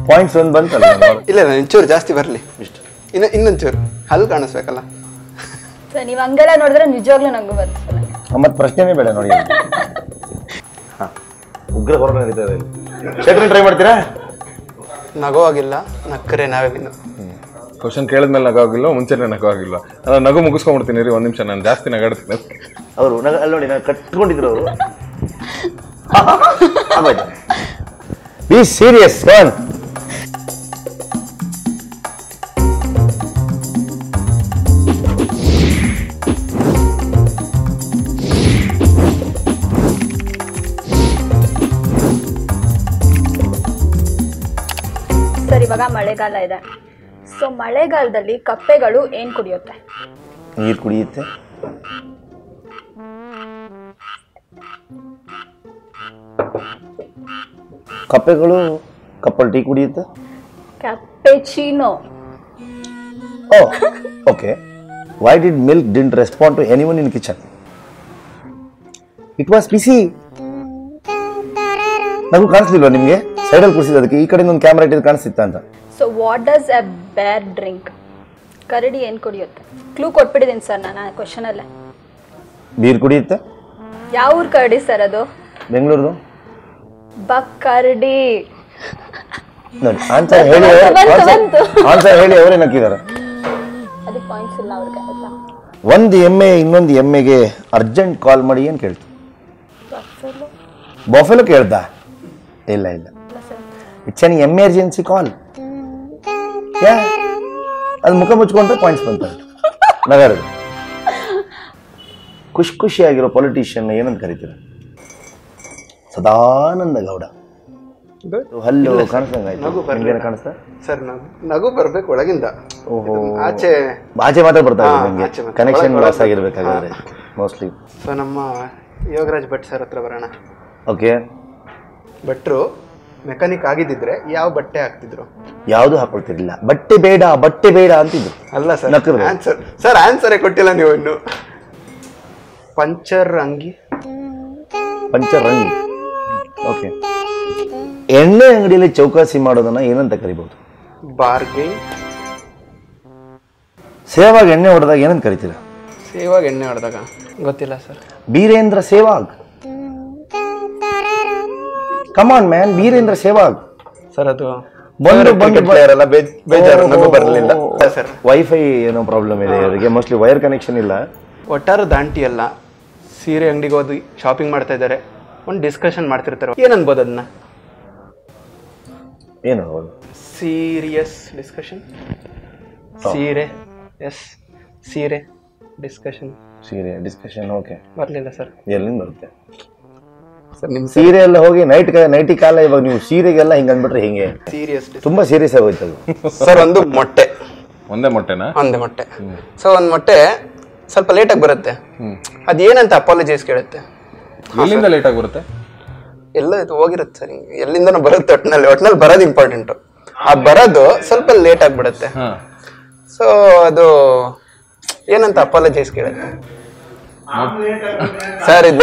Points ಒಂದು ಬಂತಲ್ಲ ಇಲ್ಲ ಇಲ್ಲ ಒಂಚೂರು ಜಾಸ್ತಿ ಬರಲಿ ಇಷ್ಟು ಇನ್ನು ಇನ್ನೊಂಚೂರು ಹಲ್ಲು ಕಾಣಿಸ್ಬೇಕಲ್ಲ ಸರ್ ನೀವು ಹಂಗೆಲ್ಲ ನೋಡಿದ್ರೆ ನಿಜವಾಗ್ಲೂ ನಂಗೂ ಬರ್ತದೆ ಮತ್ತೆ ಪ್ರಶ್ನೆನೇ ಬೇಡ ನೋಡಿ ಹಾ ಉಗ್ರ ಹೊರ ನಡೀತದೆ ಶೇಖರ್ ಟ್ರೈ ಮಾಡ್ತೀರಾ ನಗೋವಾಗಿಲ್ಲ ನಕ್ಕರೆ ನಾವೇ ವಿನ್ನು ಕ್ವಶನ್ ಕೇಳಿದ್ಮೇಲೆ ನಗಾಗಿಲ್ಲ ಮುಂಚೆನೆ ನಗಾಗಿಲ್ಲ ನಾನು ನಗು ಮುಗಿಸ್ಕೊಂಡ್ಬಿಡ್ತೀನಿ ರೀ ಒಂದು ನಿಮಿಷ ನಾನು ಜಾಸ್ತಿ ನಗಾಡ್ತೀನಿ ಅವರು ನಗ ಅಲ್ಲಿ ನೋಡಿ ನಾನು ಕಟ್ಕೊಂಡಿದ್ರು ಅವರು ಬಿ ಸೀರಿಯಸ್ ಕನ್ ಸರ್ ಇವಾಗ ಮಳೆಗಾಲ ಇದೆ ಸೊ ಮಳೆಗಾಲದಲ್ಲಿ ಕಪ್ಪೆಗಳು ಏನ್ ಕುಡಿಯುತ್ತೆ ನೀರು ಕುಡಿಯುತ್ತೆ ಕಪ್ಪೆಗಳು ಕಪ್ಪಲ್ ಟೀ ಕುಡಿಯುತ್ತೆ cappuccino oh okay why did milk didn't respond to anyone in kitchen it was busy ನಗು ಕಾಣಿಸ್ಲಿಲ್ವಾ ನಿಮಗೆ ಸೈಡಲ್ಲಿ ಕೂರಿಸಿದ ಅದಕ್ಕೆ ಈ ಕಡೆಯಿಂದ ಒಂದು ಕ್ಯಾಮ್ರಾ ಇಟ್ಟಿದ್ದು ಕಾಣಿಸ್ತಿತ್ತ ಅಂತ so what does a bear drink ಕರಡಿ ಏನ್ ಕುಡಿಯುತ್ತೆ ಕ್ಲೂ ಕೊಟ್ಬಿಟ್ಟಿದ್ದೀನಿ ಸರ್ ನಾನು ಆ ಕ್ವಶನ್ ಅಲ್ಲೇ ಬೀರ್ ಕುಡಿಯುತ್ತೆ ಯಾವ ಊರ್ ಕರಡಿ ಸರ್ ಅದು ಬೆಂಗಳೂರು ಬಕ್ಕರಡಿ ನೋಡಿ ಆನ್ಸರ್ ಹೇಳಿ ಬಂತು, ಬಂತು. ಆನ್ಸರ್ ಹೇಳಿ ಅವರೇ ನಕ್ಕಿದ್ದಾರೆ ಅದಕ್ಕೆ ಪಾಯಿಂಟ್ಸ್ ಇಲ್ಲ ಅವ್ರಿಗೆ ಆಯ್ತಾ ಒಂದು ಎಮ್ಮೆ ಇನ್ನೊಂದು ಎಮ್ಮೆಗೆ ಅರ್ಜೆಂಟ್ ಕಾಲ್ ಮಾಡಿ ಏನು ಕೇಳ್ತು ಬಫೆಲೋ ಕೇಳ್ದ ಇಲ್ಲ ಇಲ್ಲ it's an emergency call yeah ಅದು ಮುಖ ಮುಚ್ಕೊಂಡ್ರೆ ಪಾಯಿಂಟ್ಸ್ ಬಂತಾರೆ ನಗರದ ಖುಷಿ ಖುಷಿಯಾಗಿರೋ ಪೊಲಿಟಿಷಿಯನ್ ಏನಂತ ಕರಿತೀರ ಸದಾನಂದ ಗೌಡ ಹಲ್ಲು ಕಾಣಿಸ್ದಂಗಾಯ್ತು ನಗು ಬರ್ಲಿಲ್ಲ. ನಿಮ್ಗೇನು ಕಾಣಿಸ್ತಾ ಸರ್ ನಗು ನಗು ಬರ್ಬೇಕು ಒಳಗಿಂದ ಓಹೋ ಇದು ಆಚೆ ಆಚೆ ಮಾತ್ರ ಬರ್ತಾ ಇದೆ ಹಾ, ನಿಮಗೆ ಆಚೆ ಮಾತ್ರ. ಕನೆಕ್ಷನ್ ಒಳಗೆ ಲಾಸ್ ಆಗಿರ್ಬೇಕಾದ್ರೆ ಮೋಸ್ಟ್ಲಿ ಸೊ ನಮ್ಮ ಯೋಗರಾಜ್ ಭಟ್ ಸರ್ ಹತ್ರ ಬರೋಣ ಓಕೆ ಭಟ್ರು ಮೆಕ್ಯಾನಿಕ್ ಆಗಿದ್ದಿದ್ರೆ ಯಾವ ಬಟ್ಟೆ ಹಾಕ್ತಿದ್ರು ಯಾವುದು ಹಾಕೊಳ್ತಿರ್ಲಿಲ್ಲ ಬಟ್ಟೆ ಬೇಡ ಬಟ್ಟೆ ಬೇಡ ಅಂತಿದ್ರು ಅಲ್ಲ ಸರ್ ನಕ್ಕರು. ಆನ್ಸರ್ ಸರ್ ಆನ್ಸರೇ ಕೊಟ್ಟಿಲ್ಲ ನೀವು ಇನ್ನು ಪಂಚರ್ ಅಂಗಿ ಪಂಚರಂಗಿ ಓಕೆ ಎಣ್ಣೆ ಅಂಗಡಿಯಲ್ಲಿ ಚೌಕಾಸಿ ಮಾಡೋದನ್ನ ಏನಂತ ಕರಿಬಹುದು ಬಾರ್ಗೈನ್ ಸೇವಾಗ್ ಎಣ್ಣೆ ಹೊಡೆದಾಗ ಏನಂತ ಕರಿತೀರ ಸೇವಾಗ ಎಣ್ಣೆ ಹೊಡೆದಾಗ ಗೊತ್ತಿಲ್ಲ sir Virender Sehwag come on man Virender Sehwag sir ಅದು ಬಂದು ಬಂದು ಪ್ಲೇಯರ್ ಎಲ್ಲ ಬೇಜ್- ಬೇಜಾರು ನಗು ಬರಲಿಲ್ಲ ಸರ್ ವೈಫೈ ಏನೋ ಪ್ರಾಬ್ಲಮ್ ಇದೆ ಇವರಿಗೆ ಮೋಸ್ಟ್ಲಿ ವೈರ್ ಕನೆಕ್ಷನ್ ಇಲ್ಲ ಒಟ್ಟಾರೆ ದಾಂಟಿ ಅಲ್ಲ ಸೀರೆ ಅಂಗಡಿಗೆ ಹೋಗಿ ಶಾಪಿಂಗ್ ಮಾಡ್ತಾ ಇದ್ದಾರೆ ಒಂದು ಡಿಸ್ಕಷನ್ ಮಾಡ್ತಿರ್ತಾರೆ ಏನ್ ಅನ್ಬೋದು ಅದನ್ನ ಏನು ಸೀರಿಯಸ್ ಡಿಸ್ಕಷನ್ ಸೀರೆ ಎಸ್ ಸೀರೆ ಡಿಸ್ಕಷನ್ ಸೀರೆ ಡಿಸ್ಕಷನ್ ಓಕೆ ಬರಲಿಲ್ಲ ಸರ್ ಎಲ್ಲಿಂದ ಬರುತ್ತೆ ಸರ್ ನಿಮ್ಮ ಸೀರೆ ಎಲ್ಲ ಹೋಗಿ ನೈಟ್ ನೈಟಿ ಕಾಲ ಇವಾಗ ನೀವು ಸೀರೆಗೆಲ್ಲ ಹಿಂಗೆ ಅಂದ್ಬಿಟ್ರೆ ಹಿಂಗೆ ಸೀರಿಯಸ್ ತುಂಬಾ ಸೀರಿಯಸ್ ಆಗೋಯ್ತು ಅದು ಸರ್ ಒಂದು ಮೊಟ್ಟೆ ಒಂದೇ ಮೊಟ್ಟೆನಾ ಒಂದೇ ಮೊಟ್ಟೆ ಸೊ ಒಂದು ಮೊಟ್ಟೆ ಸ್ವಲ್ಪ ಲೇಟಾಗಿ ಬರುತ್ತೆ ಅದೇನಂತ ಅಪಾಲಜೈಸ್ ಕೇಳುತ್ತೆ ಎಲ್ಲಿಂದ ಲೇಟಾಗಿ ಬರುತ್ತೆ ಎಲ್ಲ ಇದು ಹೋಗಿರುತ್ತೆ ಸರ್ ಹಿಂಗೆ ಎಲ್ಲಿಂದನೂ ಬರುತ್ತೆ ಒಟ್ಟಿನಲ್ಲಿ ಒಟ್ಟಿನಲ್ಲಿ ಬರೋದು ಇಂಪಾರ್ಟೆಂಟು ಆ ಬರೋದು ಸ್ವಲ್ಪ ಲೇಟ್ ಆಗಿಬಿಡುತ್ತೆ ಹಾ ಸೊ ಅದು ಏನಂತ ಅಪಾಲಜೈಸ್ ಕೇಳುತ್ತೆ ಸರ್ ಇದು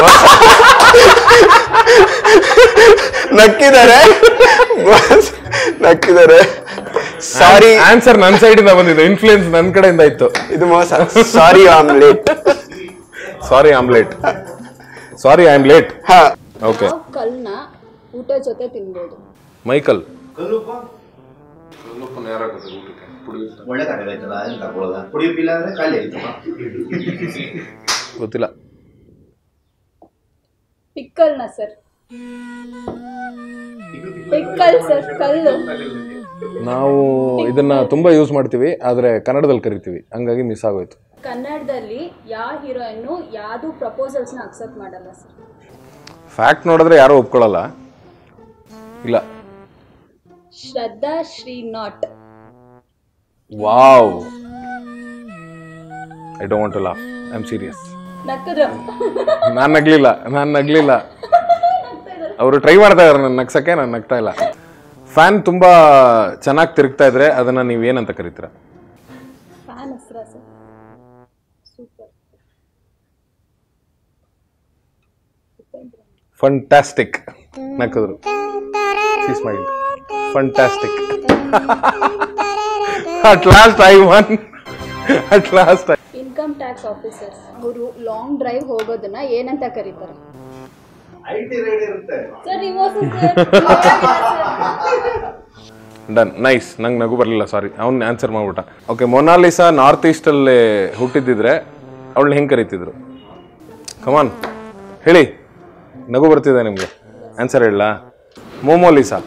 ನಕ್ಕಿದ್ದಾರೆ ನಕ್ಕಿದ್ದಾರೆ ಸಾರಿ ಆನ್ಸರ್ ನನ್ನ ಸೈಡಿಂದ ಬಂದಿದೆ ಇನ್ಫ್ಲೂಯೆನ್ಸ್ ನನ್ನ ಕಡೆಯಿಂದ ಇತ್ತು ಇದು ಮೋಸ sorry omelette sorry am late sorry I am late ಹಾ ಓಕೆ ಕಲ್ನ ಊಟ ಜೊತೆ ತಿನ್ಬೋದು ಮೈಕಲ್ ಒಳ್ಳೆ ಕುಡಿಯೋಪಿಲ್ಲ ಅಂದ್ರೆ ಖಾಲಿ ಆಯ್ತಪ್ಪ ಗೊತ್ತಿಲ್ಲ ಪಿಕ್ಕಲ್ನ ಸರ್ ಪಿಕ್ಕಲ್ ಸರ್ ಕಲ್ಲು ನಾವು ಇದನ್ನ ತುಂಬಾ ಯೂಸ್ ಮಾಡ್ತೀವಿ ಆದ್ರೆ ಕನ್ನಡದಲ್ಲಿ ಕರಿತೀವಿ ಹಂಗಾಗಿ ಮಿಸ್ ಆಗೋಯ್ತು ಕನ್ನಡದಲ್ಲಿ ಯಾವ ಹೀರೋಯಿನ್ನು ಯಾವುದು ಪ್ರಪೋಸಲ್ಸ್ನ ಅಕ್ಸೆಪ್ಟ್ ಮಾಡಲ್ಲ ಸರ್ ಫ್ಯಾಕ್ಟ್ ನೋಡಿದ್ರೆ ಯಾರು ಒಪ್ಕೊಳ್ಳಲ್ಲ ಇಲ್ಲ Shraddha Srinath wow I don't want to laugh I am serious ನಕ್ಕದ್ರು ನಾನು ನಗ್ಲಿಲ್ಲ ನಾನು ನಗ್ಲಿಲ್ಲ ಅವರು ಟ್ರೈ ಮಾಡ್ತಾ ಇದಾರೆ ನನ್ನ ನಗ್ಸಕ್ಕೆ ನಾನು ನಗ್ತಾ ಇಲ್ಲ ಫ್ಯಾನ್ ತುಂಬಾ ಚೆನ್ನಾಗಿ ತಿರುಗ್ತಾ ಇದ್ರೆ ಅದನ್ನ ನೀವು ಏನಂತ ಕರಿತೀರಾ ಫ್ಯಾನ್ ಹೆಸರ ಸರ್ ಸೂಪರ್ ಫಂಟಾಸ್ಟಿಕ್ ನಕ್ಕಿದ್ರು smile fantastic at last I won at last income tax officers ಅವರು ಲಾಂಗ್ ಡ್ರೈವ್ ಹೋಗೋದನ್ನ ಏನಂತ ಕರೀತಾರೆ ಸರ್ ಡನ್ ನೈಸ್ ನಂಗೆ ನಗು ಬರಲಿಲ್ಲ ಸಾರಿ ಅವ್ನು ಆನ್ಸರ್ ಮಾಡ್ಬಿಟ್ಟ ಓಕೆ ಮೊನಾಲಿಸಾ ನಾರ್ತ್ ಈಸ್ಟಲ್ಲಿ ಹುಟ್ಟಿದ್ದಿದ್ರೆ ಅವಳನ್ನ ಹೆಂಗೆ ಕರೀತಿದ್ರು ಕಮಾನ್ ಹೇಳಿ ನಗು ಬರ್ತಿದೆ ನಿಮಗೆ ಆನ್ಸರ್ ಹೇಳಲಾ ಮೋಮೋಲಿಸಾ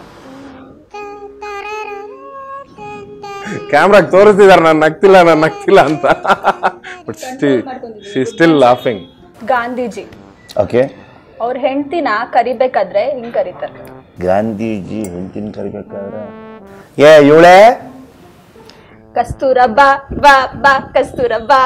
ಕ್ಯಾಮ್ರಾಗೆ ತೋರಿಸ್ತಿದ್ದಾರೆ ನಾನು ನಗ್ತಿಲ್ಲ ನಾನು ನಗ್ತಿಲ್ಲ ಅಂತ but she still laughing Gandhiji okay ಅವ್ರ ಹೆಂಡತಿನ ಕರಿಬೇಕಾದ್ರೆ ಹಿಂಗ್ ಕರೀತಾರೆ ಗಾಂಧೀಜಿ ಹೆಂಡತಿನ ಕರಿಬೇಕಾದ್ರೆ ಏ ಇವಳೆ ಕಸ್ತೂರಬಾ ಬಾ ಬಾ ಕಸ್ತೂರಬಾ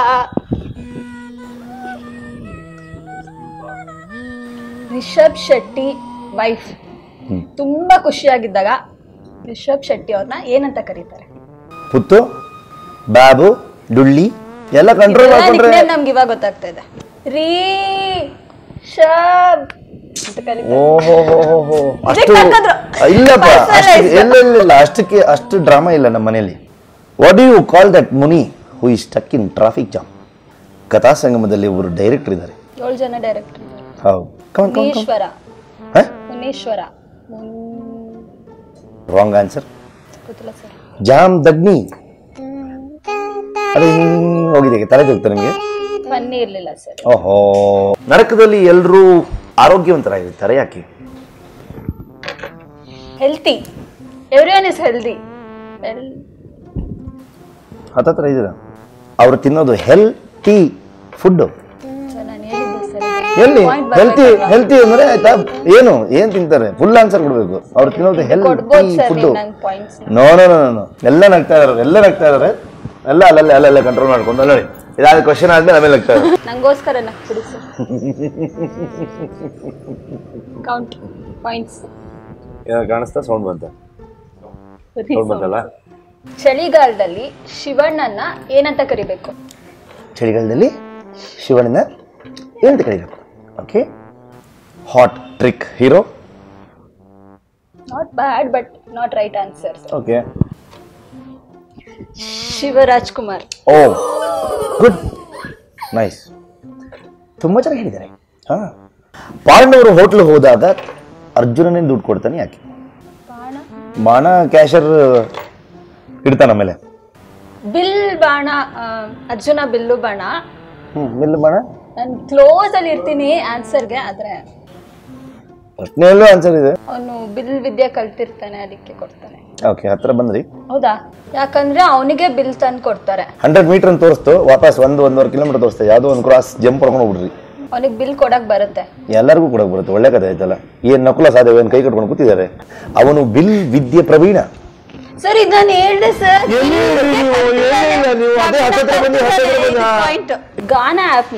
ರಿಷಬ್ ಶೆಟ್ಟಿ ವೈಫ್ ತುಂಬಾ ಖುಷಿಯಾಗಿದ್ದಾಗ ರಿಷಬ್ ಶೆಟ್ಟಿ ಅವ್ರನ್ನ ಏನಂತ ಕರೀತಾರೆ ಪುತ್ತು ಬಾಬು ಡುಳ್ಳಿ ಎಲ್ಲ ಕಂಟ್ರೋಲ್ ಮಾಡ್ಕೊಂಡ್ರೆ ನಿಕ್ನೇಮ್ ನಮ್ಗೆ ಇವಾಗ ಗೊತ್ತಾಗ್ತಾ ಇದೆ ರೀ ಶಬ್ ಅಂತ ಕರೀತಾರೆ ಓಹೋ ಹೋ ಹೋ ಹೋ ಅಷ್ಟು ಇದಕ್ಕೆ ಹಾಕಿದ್ರು. ಇಲ್ಲಪ್ಪ ಮಸಾಲೆ ಅಷ್ಟು ಇಷ್ಟ. ಇಲ್ಲ ಇಲ್ಲ ಇಲ್ಲ ಅಷ್ಟಕ್ಕೆ ಅಷ್ಟು ಡ್ರಾಮಾ ಇಲ್ಲ ನಮ್ಮ ಮನೆಯಲ್ಲಿ what you call that Muni who is stuck in traffic jam ಕಥಾ ಸಂಗಮದಲ್ಲಿ ಒಬ್ಬರು ಡೈರೆಕ್ಟರ್ ಇದ್ದಾರೆ ಏಳು ಜನ ಡೈರೆಕ್ಟರ್ ಹೌದು come come come Munishwara Munishwara ಮುನ್- ರಾಂಗ್ ಆನ್ಸರ್ ಗೊತ್ತಿಲ್ಲ ಸರ್ ಜಾಮ್ ದಗ್ನಿ ಅದು ಹಿಂಗ್ ಹೋಗಿದೆ ತಲೆ ಹೋಗ್ತಾ ನಿಮಗೆ ಬನ್ನಿ ಇರ್ಲಿಲ್ಲ ಸರ್ ಓಹೋ ನರಕದಲ್ಲಿ ಎಲ್ಲರೂ ಆರೋಗ್ಯವಂತರಾಗಿರ್ತಾರೆ ಯಾಕೆ healthy everyone is healthy ಹತ್ತತ್ರ ಇದ್ದೀರಾ ಅವ್ರು ತಿನ್ನೋದು ಹೆಲ್ತಿ ಫುಡ್ಡು ನಾನು ಹೇಳಿದ್ದೆ ಸರ್ ಎಲ್ಲಿ Point ಹೆಲ್ತಿ ಬರ್ಬೇಕಲ್ವಾ? ಹೆಲ್ತಿ ಅಂದ್ರೆ ಆಯ್ತಾ ಏನು ಏನ್ ತಿಂತಾರೆ ಫುಲ್ ಆನ್ಸರ್ ಕೊಡ್ಬೇಕು ಅವ್ರು ತಿನ್ನೋದು ಹೆಲ್ತಿ ಕೊಡ್ಬೋದು ಸರ್ ಫುಡ್ ನೀವು ನಂಗೆ points no no no no ಎಲ್ಲ ನಗ್ತಾ ಇದಾರೆ ಎಲ್ಲ ನಗ್ತಾ ಇದಾರೆ ಎಲ್ಲ ಅಲ್ಲಲ್ಲೇ ಅಲ್ಲಲ್ಲೇ ಕಂಟ್ರೋಲ್ ಮಾಡ್ಕೊಂಡು ನೋಡಿ ಇದಾದ ಕ್ವಶನ್ ಆದ್ಮೇಲೆ ಆಮೇಲೆ ನಗ್ತಾ ಇದ್ದಾರೆ ನಂಗೋಸ್ಕರ ನಕ್ಬಿಡಿ ಸರ್ ಕೌಂಟ್ ಪಾಯಿಂಟ್ಸ್ ಏನಾದ್ರು ಕಾಣಿಸ್ತಾ ಸೌಂಡ್ ಬಂತ ಸೌಂಡ್ ಬಂತಲ್ಲ ಚಳಿಗಾಲದಲ್ಲಿ ಶಿವಣ್ಣನ ಏನಂತ ಕರಿಬೇಕು ಚಳಿಗಾಲದಲ್ಲಿ ಶಿವಣ್ಣನ ಏನಂತ ಕರೀಬೇಕು okay hot trick hero not bad but not right answer okay Shivaraj Kumar oh good nice ತುಂಬ ಚೆನ್ನಾಗಿ ಹೇಳಿದ್ದಾರೆ ಹಾ ಪಾಂಡವರು ಹೋಟ್ಲ್ ಹೋದಾಗ ಅರ್ಜುನನೇ ದುಡ್ಡು ಕೊಡ್ತಾನೆ ಯಾಕೆ ಬಾಣ ಬಾಣ ಕ್ಯಾಶರ್ ಇಡ್ತಾನ ಆಮೇಲೆ ಬಿಲ್ ಬಾಣ ಆ, ಅರ್ಜುನ ಬಿಲ್ಲು ಬಾಣ ಹ್ಮ್ ಮಿಲ್ ಬಾಣ ನಾನು ಕ್ಲೋಸ್ ಅಲ್ಲಿ ಇರ್ತೀನಿ ಆನ್ಸರ್ಗೆ ಆದ್ರೆ ಪ್ರಶ್ನೆಯಲ್ಲೂ ಆನ್ಸರ್ ಇದೆ ಅವನು ಬಿಲ್ ವಿದ್ಯೆ ಕಲ್ತಿರ್ತಾನೆ ಅದಕ್ಕೆ ಕೊಡ್ತಾನೆ ಓಕೆ ಹತ್ರ ಬಂದ್ರಿ ಹೌದಾ ಯಾಕಂದ್ರೆ ಅವನಿಗೆ ಬಿಲ್ ತಂದು ಕೊಡ್ತಾರೆ ಹಂಡ್ರೆಡ್ ಮೀಟರ್ ಅಂತ ತೋರಿಸ್ತು ವಾಪಸ್ ಒಂದು ಒಂದೂವರೆ ಕಿಲೋಮೀಟರ್ ತೋರಿಸ್ತೆ ಯಾವುದೋ ಒಂದು ಕ್ರಾಸ್ ಜಂಪ್ ಮಾಡ್ಕೊಂಡು ಹೋಗ್ಬಿಡ್ರಿ ಅವನಿಗೆ ಬಿಲ್ ಕೊಡಕ್ ಬರುತ್ತೆ ಎಲ್ಲರಿಗೂ ಕೂಡ ಬರುತ್ತೆ ಒಳ್ಳೆ ಕಥೆ ಆಯ್ತಲ್ಲ ಏನ್ ನಕುಲ ಸಾಧ್ಯ ಏನ್ ಕೈ ಕಟ್ಕೊಂಡು ಕೂತಿದ್ದಾರೆ ಅವನು ಬಿಲ್ ವಿದ್ಯೆ ಪ್ರವೀಣ ಸರ್ ಇದು ನಾನು ಹೇಳ್ದೆ ಸರ್ ಪಾಯಿಂಟ್ ಗಾನ ಆ್ಯಪ್ನ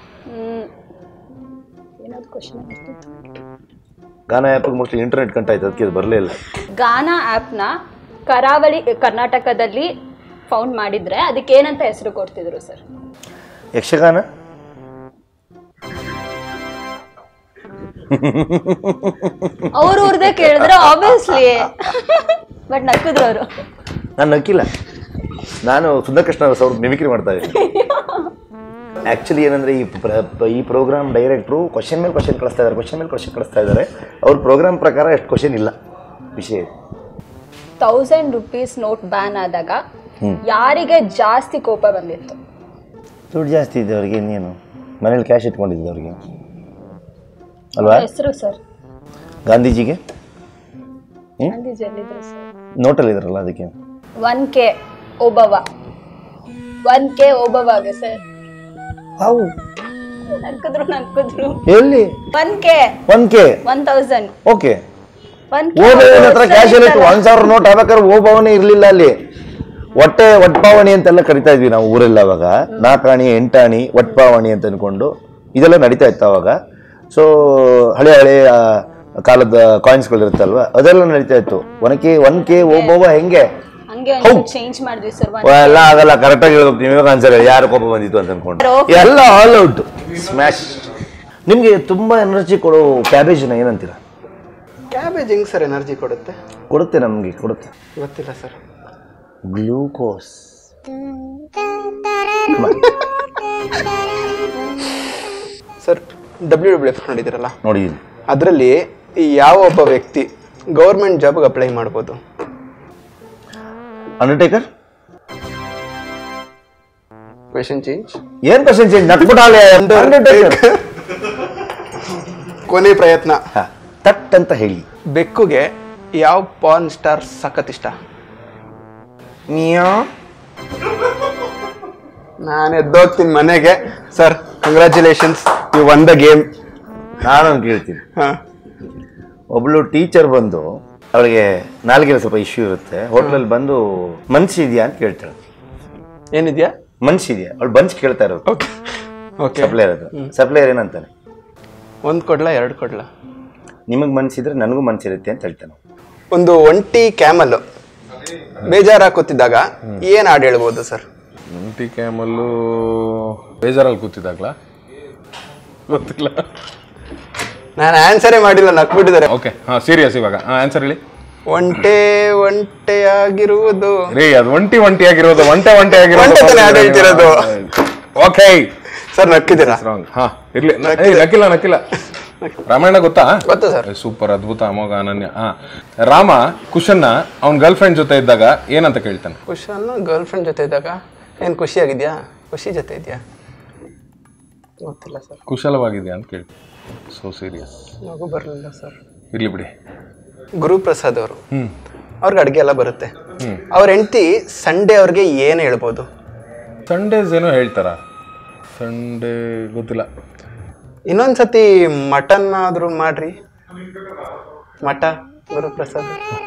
ಏನಾದ್ರು ಕ್ವಶನ್ ಗಾನ ಆ್ಯಪ್ಗೆ ಮೋಸ್ಟ್ಲಿ ಇಂಟರ್ನೆಟ್ ಕಂಟ ಆಯ್ತು ಅದಕ್ಕೆ ಅದು ಬರಲೇ ಇಲ್ಲ ಗಾನ ಆ್ಯಪ್ನ ಕರಾವಳಿ ಕರ್ನಾಟಕದಲ್ಲಿ ಫೌಂಡ್ ಮಾಡಿದ್ರೆ ಅದಕ್ಕೆ ಏನಂತ ಹೆಸರು ಕೊಡ್ತಿದ್ರು ಸರ್ ಯಕ್ಷಗಾನ ಅವ್ರ ಊರ್ದೇ ಕೇಳಿದ್ರೆ ಆಬ್ವಿಯಸ್ಲಿ ಬಟ್ ನಕ್ಕಿದ್ರು ಅವರು ನಾನು ನಕ್ಕಿಲ್ಲ ನಾನು ಸುಂದರಕೃಷ್ಣ ಅವ್ರ ಮಿಮಿಕ್ರಿ ಮಾಡ್ತಾ ಇದ್ದೀನಿ ಆ್ಯಕ್ಚುಲಿ ಏನಂದ್ರೆ ಈ ಪ್ರ- ಈ ಪ್ರೋಗ್ರಾಮ್ ಡೈರೆಕ್ಟ್ರು ಕ್ವಶನ್ ಮೇಲೆ ಕ್ವಶನ್ ಕಳಿಸ್ತಾ ಇದ್ದಾರೆ ಕ್ವಶನ್ ಮೇಲೆ ಕ್ವಶನ್ ಕಳಿಸ್ತಾ ಇದ್ದಾರೆ ಅವ್ರ ಪ್ರೋಗ್ರಾಮ್ ಪ್ರಕಾರ ಎಷ್ಟು ಕ್ವಶನ್ ಇಲ್ಲ ವಿಷಯ ಇದು. ತೌಸಂಡ್ ರುಪೀಸ್ ನೋಟ್ ಬ್ಯಾನ್ ಆದಾಗ ಯಾರಿಗೆ ಜಾಸ್ತಿ ಕೋಪ ಬಂದಿತ್ತು ದುಡ್ಡು ಜಾಸ್ತಿ ಇದೆ ಅವ್ರಿಗೆ ಇನ್ನೇನು ಮನೇಲಿ ಕ್ಯಾಶ್ ಇಟ್ಕೊಂಡಿದ್ದೆ ಅವ್ರಿಗೆ ಅಲ್ವಾ ಹೆಸರು ಸರ್ ಗಾಂಧೀಜಿಗೆ ಗಾಂಧೀಜಿ ಎಲ್ಲಿದ್ರು ಸರ್ ನೋಟಲ್ಲಿ ಇದ್ರಲ್ಲ ಅದಕ್ಕೆ one K Obavva one K ಓಬವ್ವಗೆ ಸರ್ ಹಾವು ನಕ್ಕಿದ್ರು ನಕ್ಕಿದ್ರು ಎಲ್ಲಿ one K one K one thousand okay one ಓಬವ್ವನ ಹತ್ರ ಕ್ಯಾಶ್ ಎಲ್ಲ ಇತ್ತು ಒಂದ್ ಸಾವಿರ ನೋಟ್ ಆಗ್ಬೇಕಾದ್ರೆ ಓಬವ್ವನೇ ಇರ್ಲಿಲ್ಲ ಅಲ್ಲಿ ಹೊಟ್ಟೆ ಒಟ್ಪಾವಣಿ ಅಂತೆಲ್ಲ ಕರಿತಾ ಇದ್ವಿ ನಾವು ಊರೆಲ್ಲ ಅವಾಗ ನಾಲ್ಕಾಣಿ ಎಂಟಾಣಿ ಒಟ್ಪಾವಣಿ ಅಂತ ಅನ್ಕೊಂಡು ಇದೆಲ್ಲ ನಡೀತಾ ಇತ್ತು ಅವಾಗ ಸೊ ಹಳೆ ಹಳೆ ಆ, ಕಾಲದ ಕಾಯಿನ್ಸ್ಗಳು ಇರುತ್ತಲ್ವಾ ಅದೆಲ್ಲ ನಡೀತಾ ಇತ್ತು one K one K Obavva ಹೆಂಗೆ ಹಂಗೆ ಒಂದು ಚೇಂಜ್ ಮಾಡಿದ್ವಿ ಸರ್ ಓ, ಎಲ್ಲ ಆಗಲ್ಲ ಕರೆಕ್ಟಾಗಿ ಹೇಳ್ಬೇಕು ನೀವೇ ಆನ್ಸರ್ ಯಾರು ಕೋಪ ಬಂದಿತ್ತು ಅಂತ ಅನ್ಕೊಂಡು ಎಲ್ಲ ಆಲ್ ಔಟ್ ಸ್ಮ್ಯಾಶ್ ನಿಮ್ಗೆ ತುಂಬಾ ಎನರ್ಜಿ ಕೊಡೋ ಕ್ಯಾಬೇಜ್ನ ಏನಂತೀರಾ ಕ್ಯಾಬೇಜ್ ಹೆಂಗ್ ಸರ್ ಎನರ್ಜಿ ಕೊಡುತ್ತೆ ಕೊಡುತ್ತೆ ನಮಗೆ ಕೊಡುತ್ತೆ ಗೊತ್ತಿಲ್ಲ sir glucose sir W W F ನೋಡಿದಿರಲ್ಲ ನೋಡಿದ್ದೀನಿ ಅದರಲ್ಲಿ ಯಾವ ಒಬ್ಬ ವ್ಯಕ್ತಿ ಗೌರ್ಮೆಂಟ್ ಜಾಬ್ಗೆ ಅಪ್ಲೈ ಮಾಡ್ಬೋದು ಅಂಡರ್ಟೇಕರ್ ಕ್ವೆಶನ್ ಚೇಂಜ್ ಏನ್ ಪರ್ಸೆಂಟ್ ಚೇಂಜ್ ನಟ್ಬಿಟ್ಟಾಲೆ ಅಂಡರ್ಟೇಕರ್ ಕೊನೆ ಪ್ರಯತ್ನ ತಟ್ ಅಂತ ಹೇಳಿ ಬೆಕ್ಕುಗೆ ಯಾವ ಪಾನ್ ಸ್ಟಾರ್ ಸಖತ್ ಇಷ್ಟ ಮಿಯಾ ನಾನು ಎದ್ದೋಗ್ತೀನಿ ಮನೆಗೆ sir congratulations you won the game ನಾನು ಕೇಳ್ತೀನಿ ಹಾಂ ಒಬ್ಳು ಟೀಚರ್ ಬಂದು ಅವಳಿಗೆ ನಾಲ್ಗೆ ಸ್ವಲ್ಪ ಇಶ್ಯೂ ಇರುತ್ತೆ ಹೋಟ್ಲಲ್ಲಿ ಬಂದು ಮನ್ಸ್ ಇದೆಯಾ ಅಂತ ಕೇಳ್ತಾಳೆ ಏನಿದೆಯಾ ಮನ್ಸ್ ಇದೆಯಾ ಅವಳು ಬಂಚ್ ಕೇಳ್ತಾ ಇರೋದು ಓಕೆ ಓಕೆ ಸಪ್ಲೈಯರ್ ಅದು ಸಪ್ಲೈಯರ್ ಏನಂತಾನೆ ಒಂದು ಕೊಡ್ಲಾ ಎರಡು ಕೊಡ್ಲಾ ನಿಮಗೆ ಮನ್ಸಿದ್ರೆ ನನಗೂ ಮನ್ಸಿರುತ್ತೆ ಅಂತ ಹೇಳ್ತಾನೆ ಒಂದು ಒಂಟಿ ಕ್ಯಾಮಲ್ ಬೇಜಾರಾಗಿ ಕೂತಿದ್ದಾಗ ಏನು ಹಾಡು ಹೇಳ್ಬೋದು ಸರ್ ಎಂಟಿ ಕ್ಯಾಮಲ್ಲು ಬೇಜಾರಲ್ಲಿ ಕೂತಿದ್ದಾಗ್ಲ ಗೊತ್ತಿಲ್ಲ ನಾನು ಆನ್ಸರೇ ಮಾಡಿಲ್ಲ ನಕ್ಬಿಟ್ಟಿದ್ದಾರೆ ಓಕೆ ಹಾಂ ಸೀರಿಯಸ್ ಇವಾಗ ಹಾಂ ಆನ್ಸರ್ ಹೇಳಿ ಒಂಟೆ ಒಂಟೆಯಾಗಿರುವುದು ರೀ ಅದು ಒಂಟಿ ಒಂಟಿ ಆಗಿರೋದು ಒಂಟೆ ಒಂಟೆ ಒಂಟೆ ತಾನೇ ಹಾಡು ಹೇಳ್ತಿರೋದು. ಓಕೆ ಸರ್ ನಕ್ಕಿದ್ದೀರಾ ರಾಂಗ್ ಹಾ ಇರ್ಲಿ ನ- ಏಯ್, ನಕ್ಕಿಲ್ಲ ನಕ್ಕಿಲ್ಲ ರಾಮಾಯಣ ಗೊತ್ತಾ ಗೊತ್ತು ಸರ್ ಸೂಪರ್ ಅದ್ಭುತ ಅಮೋಘ ಅನನ್ಯ ಹಾ ರಾಮ ಕುಶನ್ನ ಅವನ ಗರ್ಲ್ ಫ್ರೆಂಡ್ ಜೊತೆ ಇದ್ದಾಗ ಏನಂತ ಕೇಳ್ತಾನೆ ಕುಶನ್ ಗರ್ಲ್ ಫ್ರೆಂಡ್ ಜೊತೆ ಇದ್ದಾಗ ಏನು ಖುಷಿಯಾಗಿದ್ಯಾ ಖುಷಿ ಜೊತೆ ಇದೆಯಾ ಗೊತ್ತಿಲ್ಲ ಸರ್ ಕುಶಲವಾಗಿದೆಯಾ ಅಂತ ಕೇಳ್ತಾನೆ ಸೋ ಸೀರಿಯಸ್ ನಗು ಬರಲಿಲ್ಲ ಸರ್ ಇರ್ಲಿ ಬಿಡಿ ಗುರುಪ್ರಸಾದ್ ಅವರು ಹ್ಮ್ ಅವ್ರಿಗೆ ಅಡುಗೆ ಎಲ್ಲ ಬರುತ್ತೆ ಅವ್ರ ಹೆಂಡತಿ ಸಂಡೇ ಅವ್ರಿಗೆ ಏನು ಹೇಳ್ಬೋದು ಸಂಡೇಸ್ ಏನೋ ಹೇಳ್ತಾರ ಸಂಡೇ ಗೊತ್ತಿಲ್ಲ ಇನ್ನೊಂದು ಸತಿ ಮಟನ್ ಆದರೂ ಮಾಡ್ರಿ ಮಠ ಗುರುಪ್ರಸಾದ್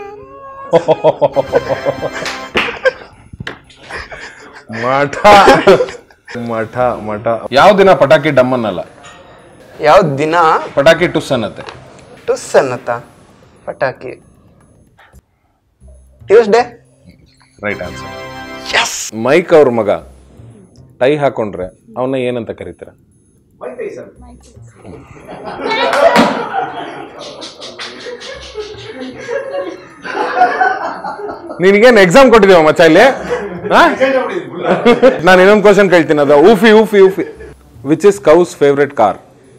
ಮಠ ಮಠ ಮಠ ಯಾವ ದಿನ ಪಟಾಕಿ ಡಮ್ ಅನ್ನಲ್ಲ ಯಾವ ದಿನ ಪಟಾಕಿ ಟುಸ್ ಅನ್ನತ್ತೆ ಟುಸ್ ಅನ್ನತ್ತ ಪಟಾಕಿ ಟ್ಯೂಸ್ಡೇ ರೈಟ್ ಆನ್ಸರ್ ಮೈಕ್ ಅವ್ರ ಮಗ ಟೈ ಹಾಕೊಂಡ್ರೆ ಅವನ್ನ ಏನಂತ ಕರೀತೀರ ನಿನಗೇನು ಎಕ್ಸಾಮ್ ಕೊಟ್ಟಿದ್ದೀವ ಮಚ್ಚ ಇಲ್ಲಿ ನಾನು ಇನ್ನೊಂದು ಕ್ವಶನ್ ಕೇಳ್ತೀನಿ ಅದು ಊಫಿ ಊಫಿ ಊಫಿ which is cow's favourite car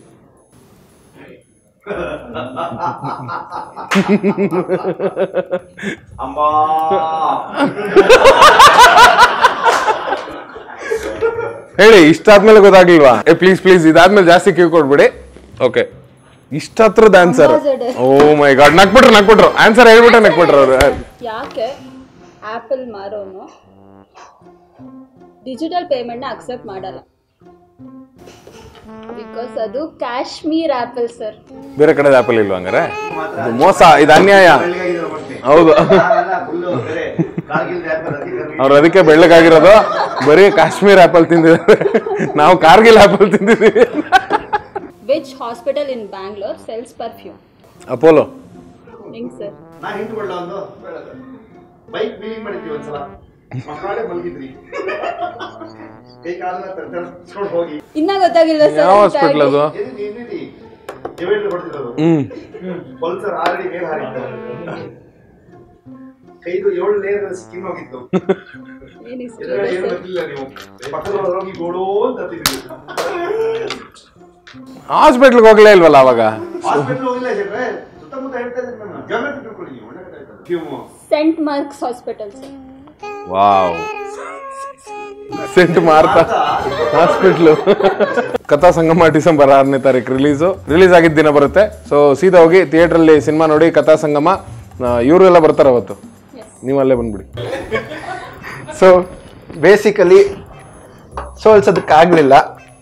ಹೇಳಿ ಇಷ್ಟಾದ್ಮೇಲೆ ಗೊತ್ತಾಗ್ಲಿಲ್ವಾ ಏ ಪ್ಲೀಸ್ ಪ್ಲೀಸ್ ಇದಾದ್ಮೇಲೆ ಜಾಸ್ತಿ ಕ್ಯೂ ಕೊಡ್ಬಿಡಿ ಓಕೆ ಇಷ್ಟ ಹತ್ರದ ಆನ್ಸರ್ ಓ ಮೈ ಗಾಡ್ ನಕ್ಬಿಟ್ರು ನಕ್ಬಿಟ್ರು ಆನ್ಸರ್ ಹೇಳ್ಬಿಟ್ರೆ ನಕ್ಬಿಟ್ರು ಅವ್ರು ಯಾಕೆ ಆ್ಯಪಲ್ ಮಾರೋನು ಡಿಜಿಟಲ್ ಪೇಮೆಂಟ್ನ ಅಕ್ಸೆಪ್ಟ್ ಮಾಡಲ್ಲ ಬಿಕಾಸ್ ಅದು ಕಾಶ್ಮೀರ್ ಆ್ಯಪಲ್ ಸರ್ ಬೇರೆ ಕಡೆ ಆಪಲ್ ಇಲ್ವಾ ಹಂಗಾರೆ ಇದು ಮೋಸ ಇದು ಅನ್ಯಾಯ ಹೌದು ಅವ್ರು ಅದಕ್ಕೆ ಬೆಳ್ಳಗಾಗಿರೋದು ಬರೀ ಕಾಶ್ಮೀರ್ ಆಪಲ್ ತಿಂದಿದ್ದಾರೆ ನಾವು ಕಾರ್ಗಿಲ್ ಆಪಲ್ ತಿಂದಿದ್ದೀವಿ which hospital in Bangalore sells perfume Apollo ಹಿಂಗ್ ಸರ್ ಬೈಕ್ ವೀಲಿಂಗ್ ಮಾಡಿದ್ವಿ ಒಂದ್ಸಲ ಮಕ್ಕಳೇ ಮಲಗಿದ್ರಿ ಕೈ ಕಾಲನ್ನ ತರ್ಕೊಂಡು ಹೋಗಿ ಇನ್ನ ಗೊತ್ತಾಗಿಲ್ಲ ಯಾವ ಹಾಸ್ಪಿಟ್ಲ್ ಅದು ಡಿವೈಡರ್ ಹೊಡೆದಿರೋದು ಹ್ಮ್ ಪಲ್ಸರ್ ಆಲ್ರೆಡಿ ಮೇಲೆ ಹಾರಿತ್ತು ಕೈದು ಏಳು ಲೇಯರ್ ಸ್ಕಿನ್ ಹೋಗಿತ್ತು ಏನ್ ಇಷ್ಟು ಎದುರುಗಡೆ ಏನು ಗೊತ್ತಿಲ್ಲ ನೀವು ಪಕ್ಕದ ಹೋಗಿ ಗೋಡೋ ಅಂತ ಹತ್ತಿದ್ವಿ ಹಾಸ್ಪಿಟ್ಲ್ಗೆ ಹೋಗ್ಲೇ ಇಲ್ವಲ್ಲ ಅವಾಗ ಹಾಸ್ಪಿಟಲ್ ಹೋಗಿಲ್ಲ ಶೆಟ್ರೆ ಸುತ್ತಮುತ್ತ ಹೇಳ್ತಾ ಇದ್ದೀನಿ ನಾನು ಜಾಗ್ರತೆ ತಿಳ್ಕೊಳ್ಳಿ ನೀವು ಒಳ್ಳೆ ಕಥೆ ಆಯ್ತು. ನೀವು saint Mark's hospital sir wow saint Martha hospital Katha Sangama December ಆರನೇ ತಾರೀಕು ರಿಲೀಸು ರಿಲೀಸ್ ಆಗಿದ್ದ ದಿನ ಬರುತ್ತೆ ಸೊ ಸೀದಾ ಹೋಗಿ ಥಿಯೇಟ್ರಲ್ಲಿ ಸಿನಿಮಾ ನೋಡಿ ಕಥಾ ಸಂಗಮ ಇವರು ಎಲ್ಲ ಬರ್ತಾರೆ ಅವತ್ತು ನೀವು ಅಲ್ಲೇ ಬಂದ್ಬಿಡಿ ಸೊ ಬೇಸಿಕಲಿ ಸೋಲ್ಸೋದಕ್ಕಾಗಲಿಲ್ಲ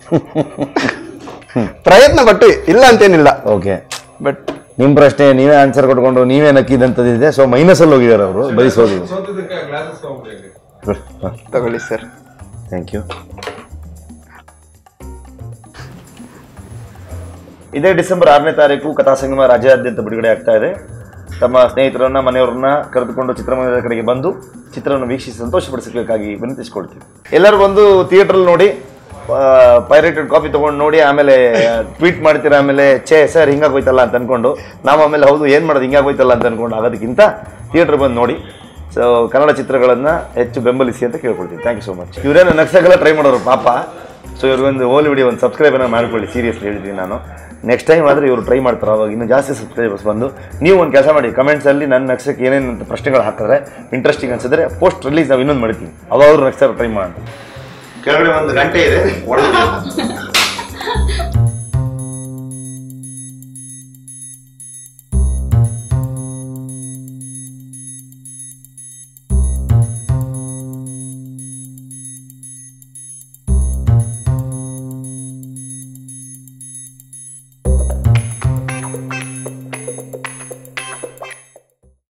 ಪ್ರಯತ್ನ ಪಟ್ಟು ಇಲ್ಲ ಅಂತೇನಿಲ್ಲ ಓಕೆ ಬಟ್ ನಿಮ್ ಪ್ರಶ್ನೆ ನೀವೇ ಆನ್ಸರ್ ಕೊಟ್ಕೊಂಡು ನೀವೇ ನಕ್ಕಿದಂತದಿದೆ ಸೊ ಮೈನಸ್ ಅಲ್ಲಿ ಹೋಗಿದ್ದಾರೆ ಅವರು ಬರೀ ಸೋದಿದ್ರು ತಗೊಳ್ಳಿ ಸರ್ ಥ್ಯಾಂಕ್ ಯು ಇದೇ ಡಿಸೆಂಬರ್ ಆರನೇ ತಾರೀಕು ಕಥಾ ಸಂಗಮ ರಾಜ್ಯಾದ್ಯಂತ ಬಿಡುಗಡೆ ಆಗ್ತಾ ಇದೆ ತಮ್ಮ ಸ್ನೇಹಿತರನ್ನ ಮನೆಯವರನ್ನ ಕರೆದುಕೊಂಡು ಚಿತ್ರಮಂದಿರದ ಕಡೆಗೆ ಬಂದು ಚಿತ್ರವನ್ನು ವೀಕ್ಷಿಸಿ ಸಂತೋಷಪಡಿಸಬೇಕಾಗಿ ವಿನಂತಿಸಿಕೊಳ್ತೀವಿ ಎಲ್ಲರೂ ಬಂದು ಥಿಯೇಟ್ರಲ್ಲಿ ನೋಡಿ ಪೈರೇಟೆಡ್ ಕಾಪಿ ತೊಗೊಂಡು ನೋಡಿ ಆಮೇಲೆ ಟ್ವೀಟ್ ಮಾಡ್ತೀರಾ ಆಮೇಲೆ ಛೇ ಸರ್ ಹಿಂಗಾಗೋಯ್ತಲ್ಲ ಅಂತ ಅನ್ಕೊಂಡು ನಾವು ಆಮೇಲೆ ಹೌದು ಏನು ಮಾಡೋದು ಹಿಂಗಾಗೋಯ್ತಲ್ಲ ಅಂತ ಅನ್ಕೊಂಡು ಆಗೋದಕ್ಕಿಂತ ಥಿಯೇಟ್ರ್ ಬಂದು ನೋಡಿ ಸೊ ಕನ್ನಡ ಚಿತ್ರಗಳನ್ನು ಹೆಚ್ಚು ಬೆಂಬಲಿಸಿ ಅಂತ ಕೇಳ್ಕೊಳ್ತೀನಿ ಥ್ಯಾಂಕ್ ಯು ಸೊ ಮಚ್ ಇವರೇನು ನಕ್ಸಕ್ಕೆಲ್ಲ ಟ್ರೈ ಮಾಡೋರು ಪಾಪ ಸೊ ಇವ್ರಿಗೊಂದು ಓಲ್ ವಿಡಿಯೋ ಒಂದು ಸಬ್ಸ್ಕ್ರೈಬನ್ನು ಮಾಡ್ಕೊಳ್ಳಿ ಸೀರಿಯಸ್ಲಿ ಹೇಳಿದ್ದೀನಿ ನಾನು ನೆಕ್ಸ್ಟ್ ಟೈಮ್ ಆದರೆ ಇವರು ಟ್ರೈ ಮಾಡ್ತಾರೆ ಅವಾಗ ಇನ್ನೂ ಜಾಸ್ತಿ ಸಬ್ಸ್ಕ್ರೈಬರ್ಸ್ ಬಂದು ನೀವು ಒಂದು ಕೆಲಸ ಮಾಡಿ ಕಮೆಂಟ್ಸಲ್ಲಿ ನನ್ನ ನಕ್ಷಕ್ಕೆ ಏನೇನು ಅಂತ ಪ್ರಶ್ನೆಗಳು ಹಾಕಿದ್ರೆ ಇಂಟ್ರೆಸ್ಟಿಂಗ್ ಅನ್ಸಿದ್ರೆ ಪೋಸ್ಟ್ ರಿಲೀಸ್ ನಾವು ಇನ್ನೊಂದು ಮಾಡ್ತೀವಿ ಅವಾಗ ಅವ್ರು ನೆಕ್ಸ್ಟ್ ಟ್ರೈ ಮಾಡೋಣ ಕೆಳಗಡೆ ಒಂದು ಗಂಟೆ ಇದೆ